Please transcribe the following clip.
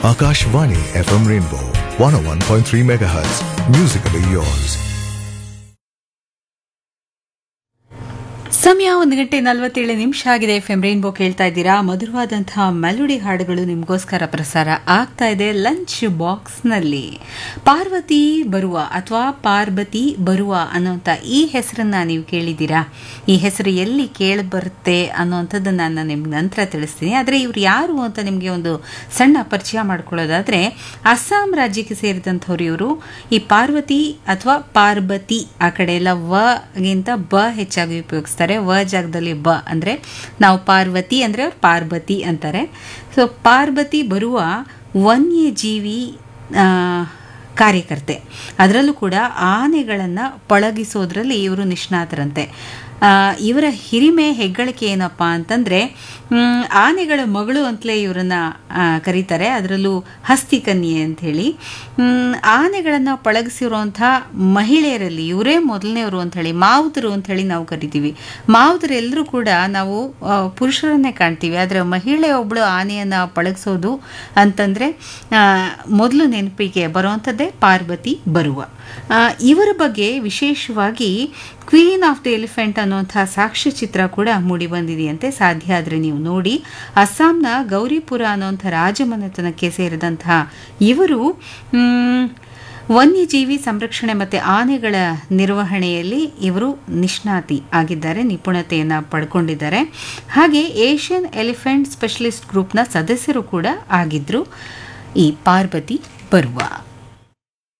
Akashvani FM Rainbow 101.3 MHz. Musically yours. ಸಮಯ ಒಂದು ಗಂಟೆ ನಲವತ್ತೇಳು ನಿಮಿಷ ಆಗಿದೆ ಎಫ್ ಎಂ ರೈನ್ಬೋ ಕೇಳ್ತಾ ಇದ್ದೀರಾ ಮಧುರವಾದಂತಹ ಮೆಲೋಡಿ ಹಾಡುಗಳು ನಿಮಗೋಸ್ಕರ ಪ್ರಸಾರ ಆಗ್ತಾ ಇದೆ ಲಂಚ್ ಬಾಕ್ಸ್ನಲ್ಲಿ ಪಾರ್ವತಿ ಬರುವ ಅಥವಾ ಪಾರ್ವತಿ ಬರುವ ಅನ್ನೋಂಥ ಈ ಹೆಸರನ್ನ ನೀವು ಕೇಳಿದ್ದೀರಾ ಈ ಹೆಸರು ಎಲ್ಲಿ ಕೇಳಿಬರುತ್ತೆ ಅನ್ನೋಂಥದ್ದನ್ನು ನಾನು ನಿಮ್ಗೆ ನಂತರ ತಿಳಿಸ್ತೀನಿ ಆದರೆ ಇವ್ರು ಯಾರು ಅಂತ ನಿಮಗೆ ಒಂದು ಸಣ್ಣ ಪರಿಚಯ ಮಾಡ್ಕೊಳ್ಳೋದಾದರೆ ಅಸ್ಸಾಂ ರಾಜ್ಯಕ್ಕೆ ಸೇರಿದಂಥವ್ರು ಇವರು ಈ ಪಾರ್ವತಿ ಅಥವಾ ಪಾರ್ಬತಿ ಆ ಕಡೆ ಎಲ್ಲ ವಗಿಂತ ಬ ಹೆಚ್ಚಾಗಿ ಉಪಯೋಗಿಸ್ತಾರೆ ವ ಜಾಗದಲ್ಲಿ ಬ ಅಂದರೆ ನಾವು ಪಾರ್ವತಿ ಅಂದರೆ ಅವ್ರು ಪಾರ್ವತಿ ಅಂತಾರೆ ಸೊ ಪಾರ್ವತಿ ಬರುವ ವನ್ಯಜೀವಿ ಆ, ಕಾರ್ಯಕರ್ತೆ ಅದರಲ್ಲೂ ಕೂಡ ಆನೆಗಳನ್ನು ಪಳಗಿಸೋದ್ರಲ್ಲಿ ಇವರು ನಿಷ್ಣಾತರಂತೆ ಆ, ಇವರ ಹಿರಿಮೆ ಹೆಗ್ಗಳಿಕೆ ಏನಪ್ಪ ಅಂತಂದರೆ ಆನೆಗಳ ಮಗಳು ಅಂತಲೇ ಇವರನ್ನ ಆ, ಕರೀತಾರೆ ಅದರಲ್ಲೂ ಹಸ್ತಿ ಕನ್ಯೆ ಅಂಥೇಳಿ ಆನೆಗಳನ್ನು ಪಳಗಿಸಿರುವಂಥ ಮಹಿಳೆಯರಲ್ಲಿ ಇವರೇ ಮೊದಲನೇವರು ಅಂಥೇಳಿ ಮಾವುತರು ಅಂಥೇಳಿ ನಾವು ಕರಿತೀವಿ ಮಾವುತರೆಲ್ಲರೂ ಕೂಡ ನಾವು ಆ, ಪುರುಷರನ್ನೇ ಕಾಣ್ತೀವಿ ಆದರೆ ಮಹಿಳೆ ಒಬ್ಬಳು ಆನೆಯನ್ನು ಪಳಗಿಸೋದು ಅಂತಂದರೆ ಮೊದಲು ನೆನಪಿಗೆ ಬರುವಂಥದ್ದೇ ಪಾರ್ವತಿ ಬರುವ ಆ, ಇವರ ಬಗ್ಗೆ ವಿಶೇಷವಾಗಿ ಕ್ವೀನ್ ಆಫ್ ದಿ ಎಲಿಫೆಂಟ್ ಅನ್ನುವಂಥ ಸಾಕ್ಷ್ಯಚಿತ್ರ ಕೂಡ ಮೂಡಿ ಬಂದಿದೆಯಂತೆ ಸಾಧ್ಯ ಆದರೆ ನೀವು ನೋಡಿ ಅಸ್ಸಾಂನ ಗೌರಿಪುರ ಅನ್ನುವಂಥ ರಾಜಮನೆತನಕ್ಕೆ ಸೇರಿದಂತಹ ಇವರು ಮ್, ವನ್ಯಜೀವಿ ಸಂರಕ್ಷಣೆ ಮತ್ತು ಆನೆಗಳ ನಿರ್ವಹಣೆಯಲ್ಲಿ ಇವರು ನಿಷ್ಣಾತಿ ಆಗಿದ್ದಾರೆ ನಿಪುಣತೆಯನ್ನು ಪಡ್ಕೊಂಡಿದ್ದಾರೆ ಹಾಗೆ ಏಷ್ಯನ್ ಎಲಿಫೆಂಟ್ ಸ್ಪೆಷಲಿಸ್ಟ್ ಗ್ರೂಪ್ನ ಸದಸ್ಯರು ಕೂಡ ಆಗಿದ್ದರು ಈ ಪಾರ್ವತಿ ಬರುವ